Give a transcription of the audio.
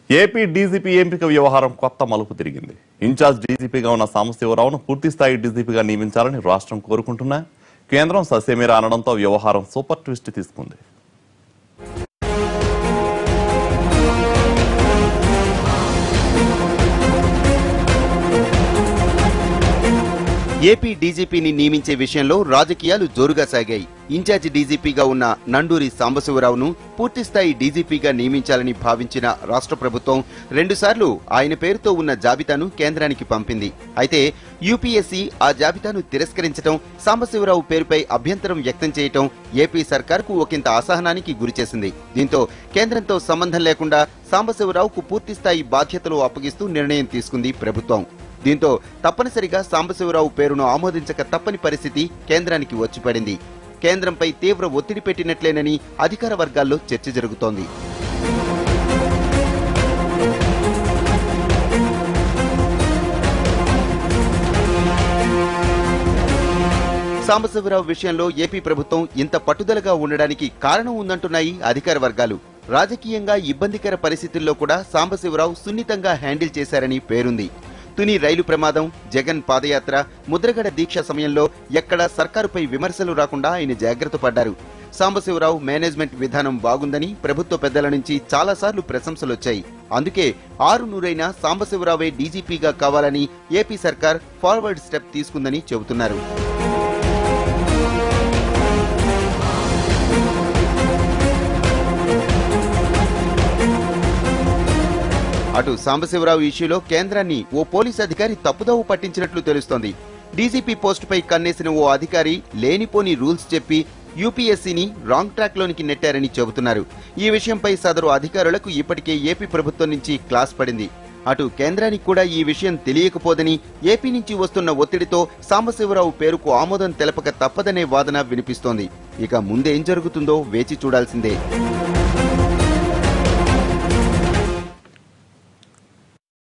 AP DGP ఎంపిక వ్యవహారం కొత్త మలుపు తిరిగింది ఇన్ఛార్జ్ డీజీపీగా ఉన్న సాంబశివరావును పూర్తి స్థాయి డీజీపీగా నియమించాలని రాష్ట్రం కోరుకుంటున్నా కేంద్రం ససేమిరా అనడంతో వ్యవహారం సూపర్ ట్విస్ట్ తీసుకుంది ఏపీ డీజీపీని నియమించే విషయంలో రాజకీయాలు జోరుగా సాగాయి ఇన్ఛార్జి డీజీపీగా ఉన్న నండూరి సాంబశివరావును పూర్తిస్థాయి డీజీపీగా నియమించాలని భావించిన రాష్ట్ర ప్రభుత్వం రెండుసార్లు ఆయన పేరుతో ఉన్న జాబితాను కేంద్రానికి పంపింది అయితే యూపీఎస్సీ ఆ జాబితాను తిరస్కరించడం సాంబశివరావు పేరుపై అభ్యంతరం వ్యక్తం చేయటం ఏపీ సర్కార్కు ఒకంత అసహనానికి గురిచేసింది దీంతో కేంద్రంతో సంబంధం లేకుండా సాంబశివరావుకు పూర్తిస్థాయి బాధ్యతలు అప్పగిస్తూ నిర్ణయం తీసుకుంది ప్రభుత్వం దీంతో తప్పనిసరిగా సాంబశివరావు పేరును ఆమోదించక తప్పని పరిస్థితి కేంద్రానికి వచ్చి పడింది కేంద్రంపై తీవ్ర ఒత్తిడి పెట్టినట్లేనని అధికార వర్గాల్లో చర్చ జరుగుతోంది సాంబశివరావు విషయంలో ఏపీ ప్రభుత్వం ఇంత పట్టుదలగా ఉండడానికి కారణం ఉందంటున్నాయి అధికార వర్గాలు రాజకీయంగా ఇబ్బందికర పరిస్థితుల్లో కూడా సాంబశివరావు సున్నితంగా హ్యాండిల్ చేశారని పేరుంది తుని రైలు ప్రమాదం జగన్ పాదయాత్ర ముద్రగడ దీక్ష సమయంలో ఎక్కడా సర్కారుపై విమర్శలు రాకుండా ఆయన జాగ్రత్త పడ్డారు సాంబశివరావు మేనేజ్మెంట్ విధానం బాగుందని ప్రభుత్వ పెద్దల నుంచి చాలాసార్లు ప్రశంసలొచ్చాయి అందుకే ఆరు నూరైన సాంబశివరావే డీజీపీగా కావాలని ఏపీ సర్కార్ ఫార్వర్డ్ స్టెప్ తీసుకుందని చెబుతున్నారు అటు సాంబశివరావు ఇష్యూలో కేంద్రాన్ని ఓ పోలీస్ అధికారి తప్పుదోవ పట్టించినట్లు తెలుస్తోంది డీజీపీ పోస్టుపై కన్నేసిన ఓ అధికారి లేనిపోని రూల్స్ చెప్పి యూపీఎస్సీని రాంగ్ ట్రాక్ లోనికి నెట్టారని చెబుతున్నారు ఈ విషయంపై సదరు అధికారులకు ఇప్పటికే ఏపీ ప్రభుత్వం నుంచి క్లాస్ పడింది అటు కేంద్రానికి కూడా ఈ విషయం తెలియకపోదని ఏపీ నుంచి వస్తున్న ఒత్తిడితో సాంబశివరావు పేరుకు ఆమోదం తెలపక తప్పదనే వాదన వినిపిస్తోంది ఇక ముందేం జరుగుతుందో వేచి చూడాల్సిందే